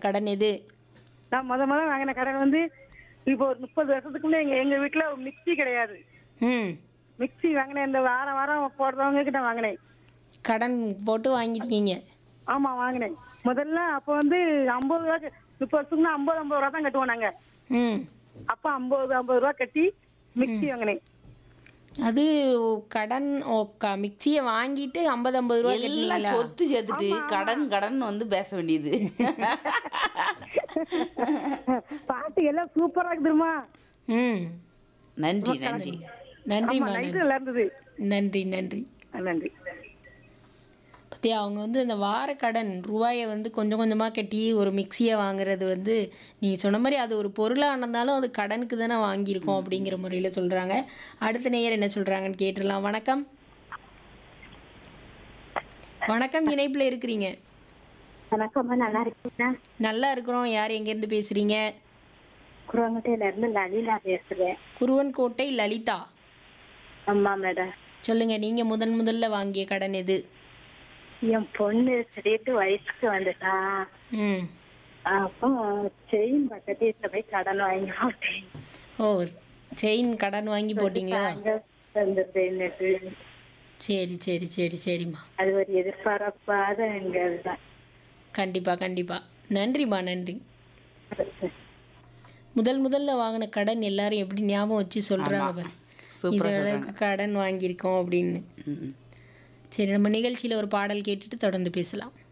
கடன் எது நான் முத முத வாங்கின கடன் வந்து இப்போ ஒரு முப்பது வருஷத்துக்கு முன்னே எங்க எங்க வீட்டுல மிக்ஸி கிடையாது ம் மிக்ஸி வாங்கினேன் இந்த வாரம் வாரம் போடுறவங்க கிட்ட வாங்கினேன் கடன் போட்டு வாங்கியிருக்கீங்க ஆமா வாங்கினேன் முதல்ல அப்போ வந்து ஐம்பது ரூபா முப்பது வருஷத்துக்கு ஐம்பது ஐம்பது ரூபா தான் கட்டுவோம் நாங்க ம் அப்ப ஐம்பது ஐம்பது ரூபா கட்டி மிக்ஸி வாங்கினேன் அது கடன் ஓ க மிக்சியை வாங்கிட்டு ஐம்பது ஐம்பது ரூபா எல்லாம் கட்டினீங்களா சொத்து சேர்த்துட்டு கடன் கடன் வந்து பேச வேண்டியது பாட்டு எல்லாம் சூப்பரா இருக்குதுமா ம் நன்றி நன்றி நன்றிம்மா நைட்டு நன்றி நல்லா இருந்தது நன்றி நன்றி ஆ, நன்றி பத்தியா அவங்க வந்து அந்த வார கடன் ரூபாயை வந்து கொஞ்சம் கொஞ்சமாக கட்டி ஒரு மிக்சியை வாங்குறது வந்து நீங்கள் சொன்ன மாதிரி அது ஒரு பொருளாக இருந்தாலும் அது கடனுக்கு தானே வாங்கியிருக்கோம் அப்படிங்கிற முறையில் சொல்கிறாங்க அடுத்த நேயர் என்ன சொல்கிறாங்கன்னு கேட்டுடலாம் வணக்கம் வணக்கம் இணைப்பில் இருக்கிறீங்க வணக்கம்மா நல்லா இருக்கீங்களா நல்லா இருக்கிறோம் யார் எங்கேருந்து பேசுகிறீங்க குரவங்கட்டையில இருந்து லலிலா பேசுறேன் குருவன்கோட்டை லலிதா ஆமா மேடம் சொல்லுங்கள் நீங்கள் முதன் முதல்ல வாங்கிய கடன் எது என் பொண்ணு திடீர்னு வயசுக்கு வந்துட்டா ம் அப்போ செயின் பக்கத்து வீட்டுல போய் கடன் வாங்கி போட்டேன் ஓ செயின் கடன் வாங்கி போட்டிங்களா அங்க வந்துருந்தேன்னுட்டு சரி சரி சரி சரிம்மா அது ஒரு எதிர்பாராத எங்க இதுதான் கண்டிப்பாக கண்டிப்பாக நன்றிம்மா நன்றி முதல் முதல்ல வாங்கின கடன் எல்லாரும் எப்படி ஞாபகம் வச்சு சொல்கிறாங்க பாரு சூப்பரா இந்த அளவுக்கு கடன் வாங்கியிருக்கோம் அப்படின்னு ம். சரி நம்ம நிகழ்ச்சியில் ஒரு பாடல் கேட்டுட்டு தொடர்ந்து பேசலாம்